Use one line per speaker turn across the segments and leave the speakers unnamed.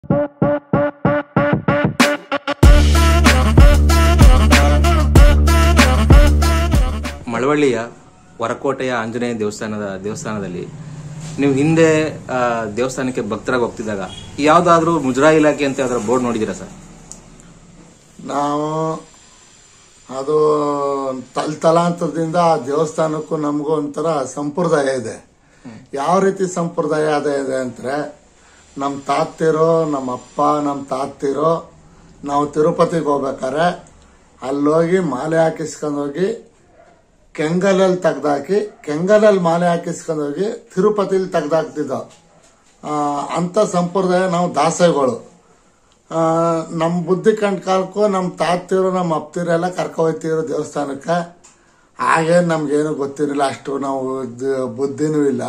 ಮಳವಳ್ಳಿಯ ಹೊರಕೋಟೆಯ ಆಂಜನೇಯ ದೇವಸ್ಥಾನದ ದೇವಸ್ಥಾನದಲ್ಲಿ ನೀವು ಹಿಂದೆ ಆ, ದೇವಸ್ಥಾನಕ್ಕೆ ಭಕ್ತರಾಗಿ ಹೋಗ್ತಿದ್ದಾಗ ಯಾವ್ದಾದ್ರು ಮುಜರಾಯಿ ಇಲಾಖೆ ಅಂತ ಯಾವ್ದಾದ್ರು ಬೋರ್ಡ್ ನೋಡಿದ್ದೀರಾ ಸರ್
ನಾವು ಅದು ತಲ್ ತಲಾಂತರದಿಂದ ಆ ದೇವಸ್ಥಾನಕ್ಕೂ ನಮಗೂ ಒಂಥರ ಸಂಪ್ರದಾಯ ಇದೆ ಯಾವ ರೀತಿ ಸಂಪ್ರದಾಯ ಅದೇ ಇದೆ ಅಂದ್ರೆ ನಮ್ಮ ತಾತ್ತಿರೋ ನಮ್ಮ ಅಪ್ಪ ನಮ್ಮ ತಾತ್ತಿರೋ ನಾವು ತಿರುಪತಿಗೆ ಹೋಗ್ಬೇಕಾರೆ ಅಲ್ಲೋಗಿ ಮಾಲೆ ಹಾಕಿಸ್ಕೊಂಡೋಗಿ ಕೆಂಗಲಲ್ಲಿ ತೆಗ್ದಾಕಿ ಕೆಂಗಲಲ್ಲಿ ಮಾಲೆ ಹಾಕಿಸ್ಕೊಂಡೋಗಿ ತಿರುಪತಿಲಿ ತೆಗ್ದಾಕ್ತಿದ್ದೋ ಅಂತ ಸಂಪ್ರದಾಯ ನಾವು ದಾಸೆಗಳು ನಮ್ಮ ಬುದ್ಧಿ ಕಂಡು ಕಾಲಕ್ಕೂ ನಮ್ಮ ತಾತಿರು ನಮ್ಮ ಅಪ್ತಿರೆಲ್ಲ ಕರ್ಕೊ ಹೋಗ್ತಿರೋ ದೇವಸ್ಥಾನಕ್ಕೆ ಹಾಗೆ ನಮ್ಗೇನು ಗೊತ್ತಿರಲಿಲ್ಲ ಅಷ್ಟು ನಾವು ದ- ಬುದ್ಧಿನೂ ಇಲ್ಲ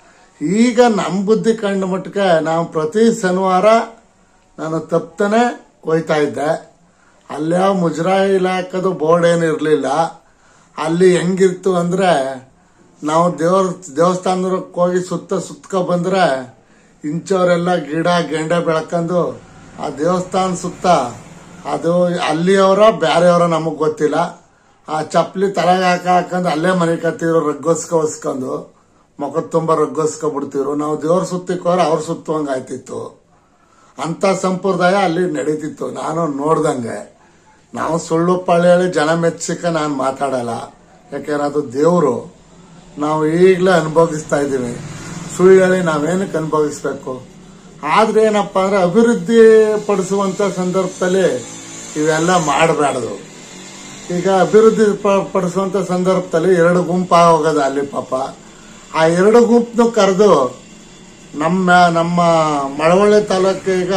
ಈಗ ನಮ್ಮ ಬುದ್ಧಿ ಕಂಡ ಮಟ್ಟಕ್ಕೆ ನಾವು ಪ್ರತಿ ಶನಿವಾರ ನಾನು ತಪ್ಪತಾನೆ ಹೋಯ್ತಾ ಇದ್ದೆ ಅಲ್ಯಾವ ಮುಜರಾಯಿ ಇಲಾಖೆದು ಬೋರ್ಡ್ ಏನು ಇರಲಿಲ್ಲ ಅಲ್ಲಿ ಹೆಂಗಿತ್ತು ಅಂದ್ರೆ ನಾವು ದೇವ್ರ ದೇವಸ್ಥಾನಕ್ಕೆ ಹೋಗಿ ಸುತ್ತ ಸುತ್ಕೊ ಬಂದ್ರೆ ಇಂಚವರೆಲ್ಲ ಗಿಡ ಗೆಂಡೆ ಬೆಳ್ಕೊಂಡು ಆ ದೇವಸ್ಥಾನ ಸುತ್ತ ಅದು ಅಲ್ಲಿಯವರ ಬೇರೆಯವರ ನಮಗ್ ಗೊತ್ತಿಲ್ಲ ಆ ಚಪ್ಪಲಿ ತಲೆಗೆ ಹಾಕ ಹಾಕೊಂಡು ಅಲ್ಲೇ ಮನೆ ಕತ್ತಿರೋ ರಗ್ಗೋಸ್ಕೊ ಹೊಸ್ಕೊಂಡು ಮುಖದ ತುಂಬ ರಗ್ಗೋಸ್ಕೊ ಬಿಡ್ತಿರು ನಾವು ದೇವ್ರ ಸುತ್ತಿಕ್ ಹೋದ್ರೆ ಅವ್ರ ಸುತ್ತುವಂಗ ಆಯ್ತಿತ್ತು ಅಂತ ಸಂಪ್ರದಾಯ ಅಲ್ಲಿ ನಡೀತಿತ್ತು ನಾನು ನೋಡ್ದಂಗೆ ನಾವು ಸುಳ್ಳು ಪಳ್ಳಿ ಹೇಳಿ ಜನ ಮೆಚ್ಚಿಕ ನಾನು ಮಾತಾಡಲ್ಲ ಯಾಕೆಂದ್ರೆ ಅದು ದೇವರು ನಾವು ಈಗಲೇ ಅನುಭವಿಸ್ತಾ ಇದ್ದೀವಿ ಸುಳ್ಳು ಹೇಳಿ ನಾವೇನಕ್ಕೆ ಅನುಭವಿಸ್ಬೇಕು ಆದ್ರೆ ಏನಪ್ಪಾ ಅಂದ್ರೆ ಅಭಿವೃದ್ಧಿ ಪಡಿಸುವಂತ ಸಂದರ್ಭದಲ್ಲಿ ಇವೆಲ್ಲ ಮಾಡಬಾರ್ದು ಈಗ ಅಭಿವೃದ್ಧಿ ಪ- ಪಡಿಸುವಂತ ಸಂದರ್ಭದಲ್ಲಿ ಎರಡು ಗುಂಪು ಹೋಗೋದು ಅಲ್ಲಿ ಪಾಪ ಆ ಎರಡು ಗುಂಪನ್ನು ಕರೆದು ನಮ್ಮ ನಮ್ಮ ಮಳವಳ್ಳಿ ತಾಲೂಕಿಗ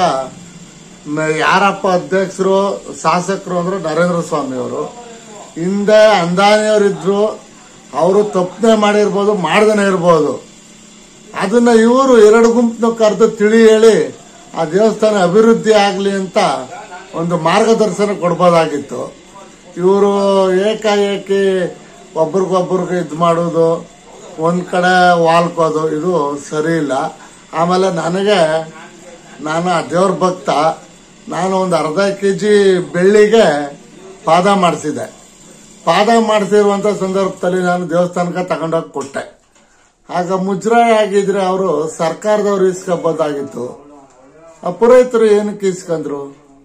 ಮ- ಯಾರಪ್ಪ ಅಧ್ಯಕ್ಷರು ಶಾಸಕರು ಅಂದ್ರೆ ನರೇಂದ್ರ ಸ್ವಾಮಿ ಅವರು ಹಿಂದೆ ಅಂದಾನಿಯವರಿದ್ರು ಅವರು ತಪ್ಪನೆ ಮಾಡಿರ್ಬೋದು ಮಾಡ್ದನೆ ಇರ್ಬೋದು ಅದನ್ನ ಇವರು ಎರಡು ಗುಂಪನ್ನು ಕರೆದು ತಿಳಿ ಹೇಳಿ ಆ ದೇವಸ್ಥಾನ ಅಭಿವೃದ್ಧಿ ಆಗಲಿ ಅಂತ ಒಂದು ಮಾರ್ಗದರ್ಶನ ಕೊಡ್ಬೋದಾಗಿತ್ತು ಇವರು ಏಕಾಏಕಿ ಒಬ್ರಿಗೊಬ್ರಿಗೆ ಇದು ಮಾಡೋದು ಒಂದ್ ಕಡೆ ವಾಲ್ಕೋದು ಇದು ಸರಿ ಇಲ್ಲ ಆಮೇಲೆ ನನಗೆ ನಾನು ಆ ದೇವ್ರ ಭಕ್ತ ನಾನು ಒಂದು ಅರ್ಧ ಕೆ ಜಿ ಬೆಳ್ಳಿಗೆ ಪಾದ ಮಾಡಿಸಿದೆ ಪಾದ ಮಾಡಿಸಿರುವಂತ ಸಂದರ್ಭದಲ್ಲಿ ನಾನು ದೇವಸ್ಥಾನಕ್ಕೆ ತಗೊಂಡೋಗಿ ಕೊಟ್ಟೆ ಆಗ ಮುಜರಾಯಿ ಆಗಿದ್ರೆ ಅವರು ಸರ್ಕಾರದವ್ರು ಇಸ್ಕೋಬೋದಾಗಿತ್ತು ಆ ಪುರೋಹಿತರು ಏನಕ್ಕೆ ಇಸ್ಕೊಂಡ್ರು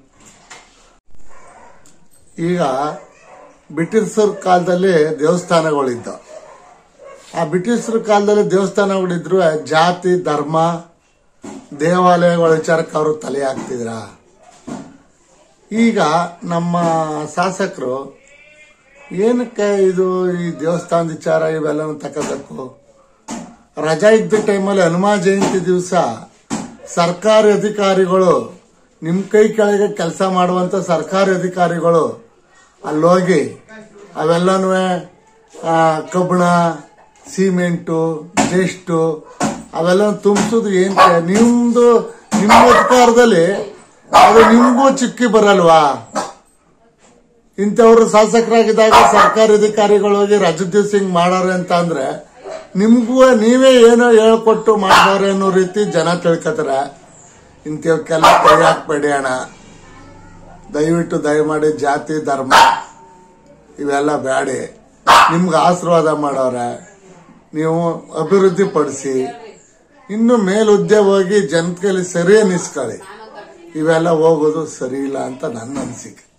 ಈಗ ಬ್ರಿಟಿಷರ ಕಾಲದಲ್ಲಿ ದೇವಸ್ಥಾನಗಳಿದ್ದ ಆ ಬ್ರಿಟಿಷರ ಕಾಲದಲ್ಲಿ ದೇವಸ್ಥಾನಗಳಿದ್ರು ಜಾತಿ ಧರ್ಮ ದೇವಾಲಯಗಳ ವಿಚಾರಕ್ಕೆ ಅವರು ತಲೆ ಹಾಕ್ತಿದ್ರ ಈಗ ನಮ್ಮ ಶಾಸಕರು ಏನಕ್ಕೆ ಇದು ಈ ದೇವಸ್ಥಾನದ ವಿಚಾರ ಇವೆಲ್ಲನೂ ತಗೋಬೇಕು ರಜಾ ಇದ್ದ ಟೈಮಲ್ಲಿ ಹನುಮ ಜಯಂತಿ ದಿವಸ ಸರ್ಕಾರಿ ಅಧಿಕಾರಿಗಳು ನಿಮ್ ಕೈ ಕೆಳಗೆ ಕೆಲಸ ಮಾಡುವಂತ ಸರ್ಕಾರಿ ಅಧಿಕಾರಿಗಳು ಅಲ್ಲೋಗಿ ಅವೆಲ್ಲನೂ ಕಬ್ಬಣ ಸಿಮೆಂಟು ಜೆಸ್ಟು ಅವೆಲ್ಲ ತುಂಬಿಸೋದು ಏನ್ ನಿಮ್ದು ನಿಮ್ಮ ಅಧಿಕಾರದಲ್ಲಿ ಅದು ನಿಮ್ಗೂ ಚಿಕ್ಕಿ ಬರಲ್ವಾ ಇಂಥವ್ರು ಶಾಸಕರಾಗಿದ್ದಾಗ ಸರ್ಕಾರಿ ಅಧಿಕಾರಿಗಳು ಹೋಗಿ ರಜದೀವ್ ಸಿಂಗ್ ಮಾಡೋರೆ ಅಂತ ಅಂದ್ರೆ ನಿಮ್ಗೂ ನೀವೇ ಏನೋ ಹೇಳ್ಕೊಟ್ಟು ಮಾಡ್ದವ್ರೆ ಅನ್ನೋ ರೀತಿ ಜನ ತಿಳ್ಕೊತಾರೆ ಇಂಥವಕ್ಕೆಲ್ಲ ಕೈ ಹಾಕ್ಬೇಡಿ ಅಣ್ಣ ದಯವಿಟ್ಟು ದಯಮಾಡಿ ಜಾತಿ ಧರ್ಮ ಇವೆಲ್ಲ ಬೇಡಿ ನಿಮ್ಗೆ ಆಶೀರ್ವಾದ ಮಾಡವ್ರೆ ನೀವು ಅಭಿವೃದ್ಧಿ ಪಡಿಸಿ ಇನ್ನು ಮೇಲುದ್ದೆ ಹೋಗಿ ಜನತೆಯಲ್ಲಿ ಸರಿ ಅನ್ನಿಸ್ಕೊಳ್ಳಿ ಇವೆಲ್ಲ ಹೋಗೋದು ಸರಿ ಇಲ್ಲ ಅಂತ ನನ್ನ ಅನಿಸಿಕೆ